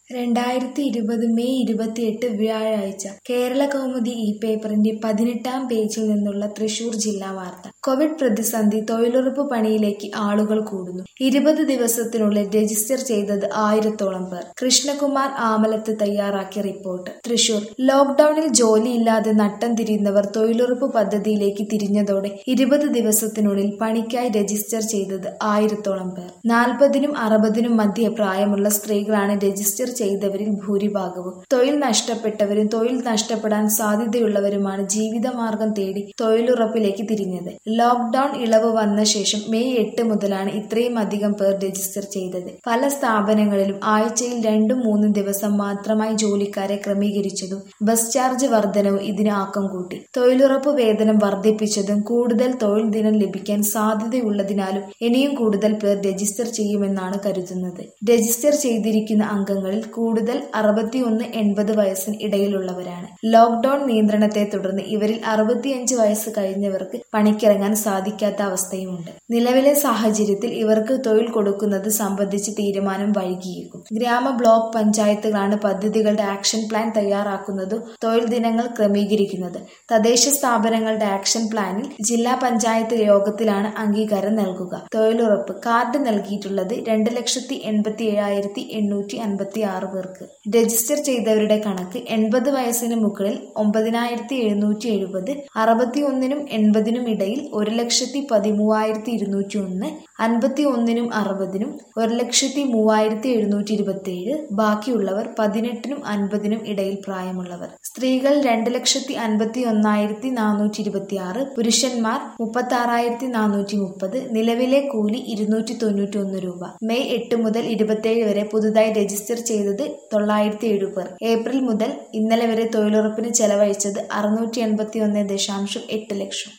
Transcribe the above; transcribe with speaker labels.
Speaker 1: രണ്ടായിരത്തി ഇരുപത് മെയ് ഇരുപത്തിയെട്ട് വ്യാഴാഴ്ച കേരളകൗമുദി ഈ പേപ്പറിന്റെ പതിനെട്ടാം പേജിൽ നിന്നുള്ള തൃശൂർ ജില്ലാ വാർത്ത കോവിഡ് പ്രതിസന്ധി തൊഴിലുറപ്പ് പണിയിലേക്ക് ആളുകൾ കൂടുന്നു ഇരുപത് ദിവസത്തിനുള്ളിൽ രജിസ്റ്റർ ചെയ്തത് ആയിരത്തോളം പേർ കൃഷ്ണകുമാർ ആമലത്ത് തയ്യാറാക്കിയ റിപ്പോർട്ട് തൃശൂർ ലോക്ഡൌണിൽ ജോലിയില്ലാതെ നട്ടം തിരിയുന്നവർ തൊഴിലുറപ്പ് പദ്ധതിയിലേക്ക് തിരിഞ്ഞതോടെ ഇരുപത് ദിവസത്തിനുള്ളിൽ പണിക്കായി രജിസ്റ്റർ ചെയ്തത് ആയിരത്തോളം പേർ നാൽപ്പതിനും അറുപതിനും മധ്യ പ്രായമുള്ള സ്ത്രീകളാണ് രജിസ്റ്റർ ചെയ്തവരിൽ ഭൂരിഭാഗവും തൊഴിൽ നഷ്ടപ്പെട്ടവരും തൊഴിൽ നഷ്ടപ്പെടാൻ സാധ്യതയുള്ളവരുമാണ് ജീവിതമാർഗം തേടി തൊഴിലുറപ്പിലേക്ക് തിരിഞ്ഞത് ലോക്ഡൌൺ ഇളവ് വന്ന ശേഷം മെയ് എട്ട് മുതലാണ് ഇത്രയും അധികം പേർ രജിസ്റ്റർ ചെയ്തത് പല സ്ഥാപനങ്ങളിലും ആഴ്ചയിൽ രണ്ടും മൂന്നും ദിവസം മാത്രമായി ജോലിക്കാരെ ക്രമീകരിച്ചതും ബസ് ചാർജ് വർധനവും ഇതിന് ആക്കം കൂട്ടി തൊഴിലുറപ്പ് വേതനം വർദ്ധിപ്പിച്ചതും കൂടുതൽ തൊഴിൽ ദിനം ലഭിക്കാൻ സാധ്യതയുള്ളതിനാലും ഇനിയും കൂടുതൽ പേർ രജിസ്റ്റർ ചെയ്യുമെന്നാണ് കരുതുന്നത് രജിസ്റ്റർ ചെയ്തിരിക്കുന്ന അംഗങ്ങളിൽ കൂടുതൽ അറുപത്തിയൊന്ന് എൺപത് വയസ്സിന് ഇടയിലുള്ളവരാണ് ലോക്ഡൌൺ നിയന്ത്രണത്തെ തുടർന്ന് ഇവരിൽ അറുപത്തിയഞ്ച് വയസ്സ് കഴിഞ്ഞവർക്ക് പണിക്കിറങ്ങാൻ സാധിക്കാത്ത അവസ്ഥയുമുണ്ട് നിലവിലെ സാഹചര്യത്തിൽ ഇവർക്ക് തൊഴിൽ കൊടുക്കുന്നത് സംബന്ധിച്ച് തീരുമാനം വൈകിയേക്കും ഗ്രാമ ബ്ലോക്ക് പഞ്ചായത്തുകളാണ് പദ്ധതികളുടെ ആക്ഷൻ പ്ലാൻ തയ്യാറാക്കുന്നതും തൊഴിൽ ദിനങ്ങൾ ക്രമീകരിക്കുന്നത് തദ്ദേശ സ്ഥാപനങ്ങളുടെ ആക്ഷൻ പ്ലാനിൽ ജില്ലാ പഞ്ചായത്ത് യോഗത്തിലാണ് അംഗീകാരം നൽകുക തൊഴിലുറപ്പ് കാർഡ് നൽകിയിട്ടുള്ളത് രണ്ട് ലക്ഷത്തി എൺപത്തി ഏഴായിരത്തി എണ്ണൂറ്റി അൻപത്തി ആറ് പേർക്ക് രജിസ്റ്റർ ചെയ്തവരുടെ കണക്ക് എൺപത് വയസ്സിന് മുകളിൽ ഒമ്പതിനായിരത്തി എഴുന്നൂറ്റി എഴുപത് അറുപത്തി ഒന്നിനും എൺപതിനും ഇടയിൽ ഒരു ലക്ഷത്തി പതിമൂവായിരത്തി ഇരുന്നൂറ്റി ഒന്ന് അൻപത്തി ഒന്നിനും അറുപതിനും ഒരു ലക്ഷത്തി മൂവായിരത്തി എഴുന്നൂറ്റി ഇരുപത്തി ഏഴ് ബാക്കിയുള്ളവർ പതിനെട്ടിനും അൻപതിനും ഇടയിൽ പ്രായമുള്ളവർ സ്ത്രീകൾ രണ്ട് ലക്ഷത്തി അൻപത്തി ഒന്നായിരത്തി നാനൂറ്റി ഇരുപത്തി ആറ് പുരുഷന്മാർ മുപ്പത്തി ആറായിരത്തി നാനൂറ്റി മുപ്പത് നിലവിലെ കൂലി ഇരുന്നൂറ്റി തൊണ്ണൂറ്റി ഒന്ന് രൂപ മെയ് എട്ട് മുതൽ ഇരുപത്തിയേഴ് വരെ പുതുതായി രജിസ്റ്റർ ചെയ്തത് തൊള്ളായിരത്തി ഏഴ് പേർ ഏപ്രിൽ മുതൽ ഇന്നലെ വരെ തൊഴിലുറപ്പിന് ചെലവഴിച്ചത് അറുന്നൂറ്റി എൺപത്തി ഒന്ന് ദശാംശം എട്ട് ലക്ഷം